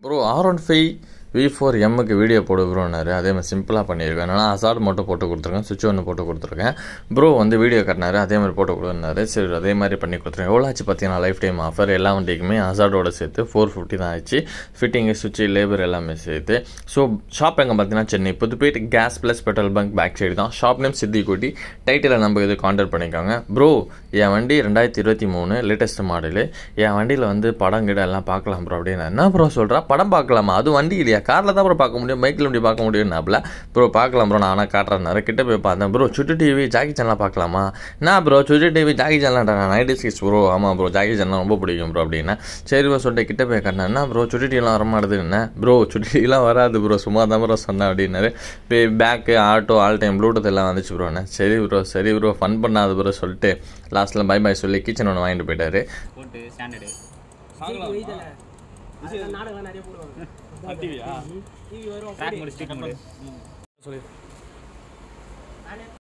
bro R one five V four எம்முக்கு video போடு ப்ரோனாரு அதே மாதிரி சிம்பிளாக பண்ணியிருக்கேன் என்னன்னா அசார்ட் மட்டும் போட்டு கொடுத்துருக்கேன் சுவிட்ச் ஒன்று போட்டு கொடுத்துருக்கேன் ப்ரோ வந்து வீடியோ கட்டினாரு அதே மாதிரி போட்டு கொடுனாரு சரி அதே மாதிரி பண்ணி கொடுத்துருக்கேன் எவ்வளோ ஆச்சு பார்த்தீங்கன்னா லைஃப் டைம் ஆஃபர் எல்லா வண்டிக்குமே அசார்டோட சேர்த்து ஃபோர் ஃபிஃப்டி தான் ஆச்சு ஃபிட்டிங்கு சுவிட்சு லேபர் எல்லாமே சேர்த்து ஸோ ஷாப் எங்கே பார்த்தீங்கன்னா Chennai Pudupet gas plus petrol bunk back side தான் ஷாப் நேம் சித்திக்குட்டி டைட்டில் நம்ம இது கான்டாக்ட் பண்ணிக்கோங்க ப்ரோ என் வண்டி ரெண்டாயிரத்தி இருபத்தி மூணு லேட்டஸ்ட் மாடலு என் வண்டியில் வந்து படம் கிட எல்லாம் பார்க்கலாம் ப்ரோ அப்படின்னு என்ன ப்ரோ சொல்கிறா படம் பார்க்கலாமா அது வண்டி இல்லையா காரில் தான் ப்ரோ பார்க்க முடியும் பைக்கில் வண்டி பார்க்க முடியும்னாப்ல ப்ரோ பார்க்கலாம் ப்ரோ நான் ஆனால் காட்டுறேன் கிட்ட போய் பார்த்தேன் ப்ரோ சுட்டு டிவி ஜாக்கி சேனலாக பார்க்கலாமா என்ன ப்ரோ சுட்டு டிவி ஜாக்கி சேனலாண்டா நான் நைன்டி சிக்ஸ் ப்ரோ ஆமாம் ப்ரோ ஜாக்கி சேனல் ரொம்ப பிடிக்கும் ப்ரோ அப்படின்னா சரி ப்ரோ சொல்லிட்டு கிட்ட போய் காட்டினேன் என்ன ப்ரோ சுட்டி டிவிலாம் வரமாட்டுது என்ன ப்ரோ சுட்டி டிவிலாம் வராது ப்ரோ சும்மா தான் ப்ரோ சொன்னேன் அப்படின்னாரு போய் back auto all time Bluetooth எல்லாம் வந்துச்சு ப்ரோ என்ன சரி ப்ரோ சரி ப்ரோ ஃபன் பண்ணாது ப்ரோ சொல்லிட்டு லாஸ்ட்டில் பை பை சொல்லி கிச்சன் ஒன்று வாங்கிட்டு போயிட்டாரு போட்டு ஸ்டாண்டர்டு நாடகம் நிறைய போடுவாங்க டிவியா டிவி வரும் ட்ராக் முடிச்சுட்டு